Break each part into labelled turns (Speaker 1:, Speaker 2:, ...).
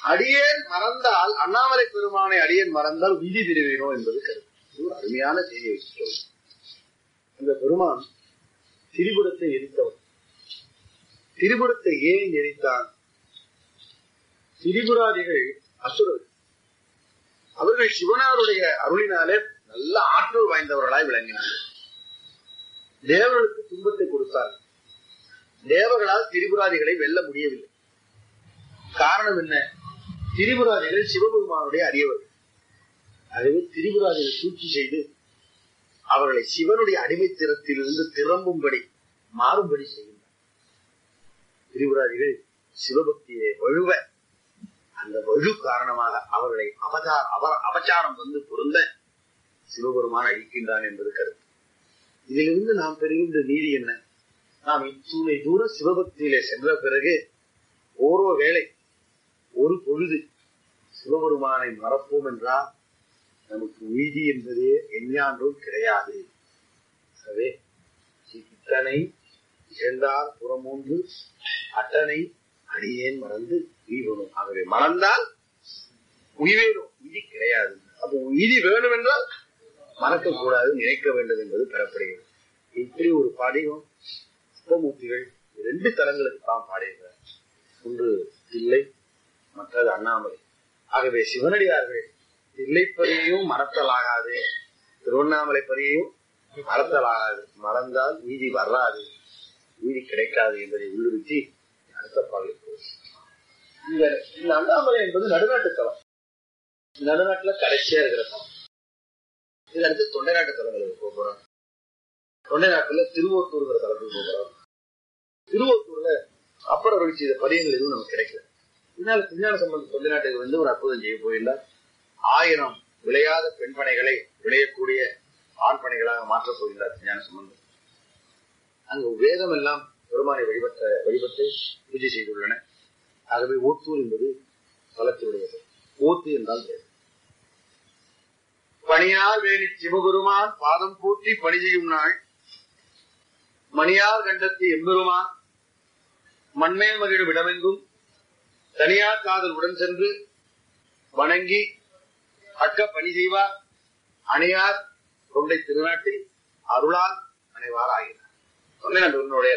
Speaker 1: அடியேன் மறந்தால் அண்ணாமலை பெருமானை அடியேன் மறந்தால் விதி பிரிவேனோ என்பது கருத்து இது ஒரு அருமையான செய்தியை வச்சுட்டோம் இந்த பெருமான் திரிபுரத்தை எரித்தவன் திரிபுரத்தை ஏன் எரித்தான் திரிபுராதிகள் அசுரர்கள் அவர்கள் சிவனாருடைய அருளினாலே நல்ல ஆற்றல் வாய்ந்தவர்களாய் விளங்கினார்கள் தேவர்களுக்கு துன்பத்தை கொடுத்தார் தேவர்களால் திரிபுராதிகளை வெல்ல முடியவில்லை காரணம் என்ன திரிபுராதிகள் சிவபெருமானுடைய அடியவர்கள் ஆகவே திரிபுராதிகளை சூழ்ச்சி செய்து அவர்களை சிவனுடைய அடிமைத்திறத்திலிருந்து திரும்பும்படி மாறும்படி செய்கின்றனர் திரிபுராதிகள் சிவபக்தியை வழுவ அந்த வலு காரணமாக அவர்களை அவதார் அவர் அபச்சாரம் வந்து பொருந்த சிவபெருமான் அழிக்கின்றான் என்பது கருத்து இதிலிருந்து நாம் பெறுகின்ற நீதி என்ன நாம் இத்தூணை தூர சிவபக்தியிலே சென்ற பிறகு ஓரோ வேளை ஒரு பொழுது சிவபெருமானை மறப்போம் என்றால் நமக்கு நீதி என்பதே எஞ்ஞான்றும் கிடையாது எனவே இத்தனை இழந்தார் புறமூன்று அட்டனை அடியேன் மறந்து உய்வனும் ஆகவே மறந்தால் உய்வேனும் விதி கிடையாது அப்போ விதி வேணும் என்றால் மறக்க கூடாது நினைக்க வேண்டும் என்பது பெறப்படுகிறது இப்படி ஒரு பாடியும் சிவமூர்த்திகள் ரெண்டு தலங்களுக்கு தான் பாடியிருக்கிறார் ஒன்று தில்லை மற்றது அண்ணாமலை ஆகவே சிவனடியார்கள் தில்லை பரியையும் மறத்தலாகாது திருவண்ணாமலை பரியையும் மறத்தலாகாது மறந்தால் நீதி வராது நீதி கிடைக்காது என்பதை உள்ளுறுத்தி அடுத்த பாடலுக்கு இந்த இந்த அண்ணாமலை என்பது நடுநாட்டு தலம் நடுநாட்டுல கடைசியா இருக்கிற தலம் இது அடுத்து தொண்டை நாட்டு தலங்களுக்கு போக போறோம் தொண்டை நாட்டுல திருவோத்தூர்ங்கிற தலத்துக்கு போக போறோம் திருவோத்தூர்ல அப்பர் அருள் செய்த பதியங்கள் எதுவும் நமக்கு கிடைக்கல இதனால திருஞான சம்பந்த தொண்டை நாட்டுக்கு வந்து ஒரு அற்புதம் செய்ய போயிருந்தார் ஆயிரம் விளையாத பெண் பனைகளை விளையக்கூடிய ஆண் பனைகளாக மாற்றப் போகிறார் திருஞான சம்பந்தம் அங்கு வேதம் எல்லாம் பெருமானை வழிபட்ட வழிபட்டு பூஜை செய்துள்ளன ஆகவே ஓத்தூர் என்பது தலத்தினுடையது ஓத்து என்றால் வேதம் பணியார் வேணி சிவபெருமான் பாதம் போற்றி பணி செய்யும் நாள் மணியார் கண்டத்து எம்பெருமான் மண்மேல் மகிழும் இடமெங்கும் தனியார் காதல் உடன் சென்று வணங்கி அக்க பணி செய்வார் அணையார் தொண்டை திருநாட்டில் அருளால் அணைவார் ஆகிறார் சொன்னேன் உன்னுடைய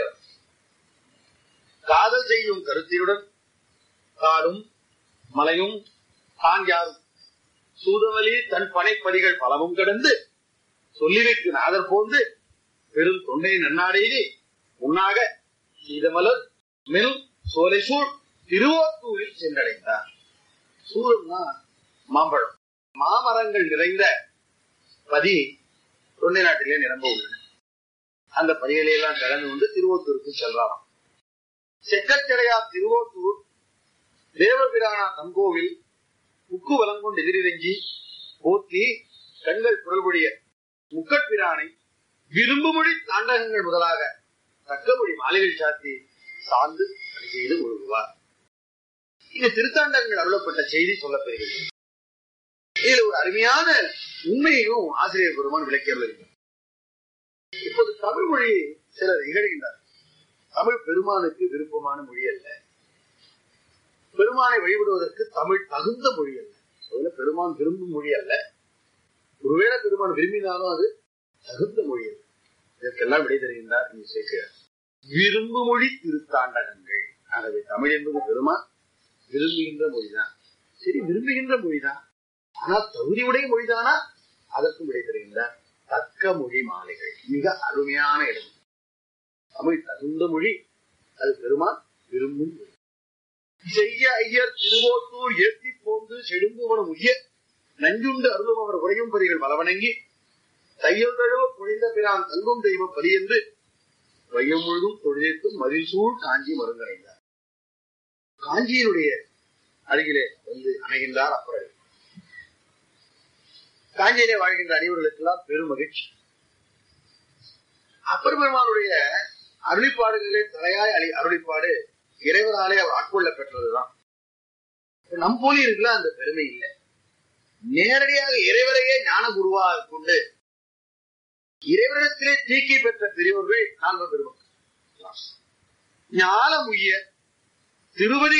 Speaker 1: காதல் செய்யும் கருத்தியுடன் காடும் மலையும் காஞ்சாரும் சூதவலி தன் பனைப்பதிகள் பலவும் கடந்து சொல்லிவிட்டு நாதர் போந்து பெரும் தொண்டை நன்னாடையிலே உண்ணாக சீதமலர் மெல் சோலை சூழ் திருவோத்தூரில் சென்றடைந்தார் சூழல்னா மாம்பழம் மாமரங்கள் நிறைந்த பதி தொண்டை நாட்டிலே நிரம்ப உள்ளன அந்த பதிகளை எல்லாம் கடந்து வந்து திருவோத்தூருக்கு செல்றாராம் செக்கச்சடையா திருவோத்தூர் தேவபிரானா தங்கோவில் உக்கு வலங்கொண்டு எதிரிறங்கி போற்றி கண்கள் குரல்பொழிய முக்கட்பிரானை விரும்புமொழி தாண்டகங்கள் முதலாக தக்கமொழி மாலைகள் சாத்தி சார்ந்து பணி செய்து ஒழுகுவார் இந்த திருத்தாண்டகங்கள் அருளப்பட்ட செய்தி சொல்லப்பெறுகிறது இதுல ஒரு அருமையான உண்மையையும் ஆசிரியர் பெருமான் விளக்கி வருகிறார் இப்போது தமிழ் மொழியை சிலர் இகழ்கின்றார் தமிழ் பெருமானுக்கு விருப்பமான மொழி அல்ல பெருமானை வழிபடுவதற்கு தமிழ் தகுந்த மொழி அல்ல அதுல பெருமான் விரும்பும் மொழி அல்ல ஒருவேளை பெருமான் விரும்பினாலும் அது தகுந்த மொழி அல்ல இதற்கெல்லாம் விடை தருகின்றார் இங்கு சேர்க்கிறார் விரும்பு மொழி திருத்தாண்டகங்கள் ஆகவே தமிழ் என்பது பெருமான் விரும்புகின்ற மொழிதான் சரி விரும்புகின்ற மொழிதான் ஆனா தகுதியுடைய மொழிதானா அதற்கும் விடை தருகின்றார் தக்க மொழி மாலைகள் மிக அருமையான இடம் தமிழ் தகுந்த மொழி அது பெருமான் விரும்பும் மொழி செய்ய ஐயர் திருவோத்தூர் ஏத்தி போந்து செடும்புவனம் உய்ய நஞ்சுண்டு அருளும் அவர் உரையும் பதிகள் பலவணங்கி தையல் தழுவ புழிந்த பிரான் தங்கும் தெய்வ பலி என்று வையம் முழுதும் தொழிலுக்கும் மதிசூழ் காஞ்சி மருந்தடைந்தார் காஞ்சியினுடைய அருகிலே வந்து அமைகின்றார் அப்புறம் காஞ்சியிலே வாழ்கின்ற அடிவர்களுக்கெல்லாம் பெரும் மகிழ்ச்சி அப்பர் பெருமானுடைய அருளிப்பாடுகளிலே தலையாய் அழி அருளிப்பாடு இறைவனாலே அவர் ஆட்கொள்ள பெற்றதுதான் நம் போலி இருக்குல்ல அந்த பெருமை இல்லை நேரடியாக இறைவரையே ஞான குருவாக கொண்டு இறைவனிடத்திலே தீக்கி பெற்ற பெரியவர்கள் நான்கு பெருமக்கள் ஞானம் உய்ய திருவடி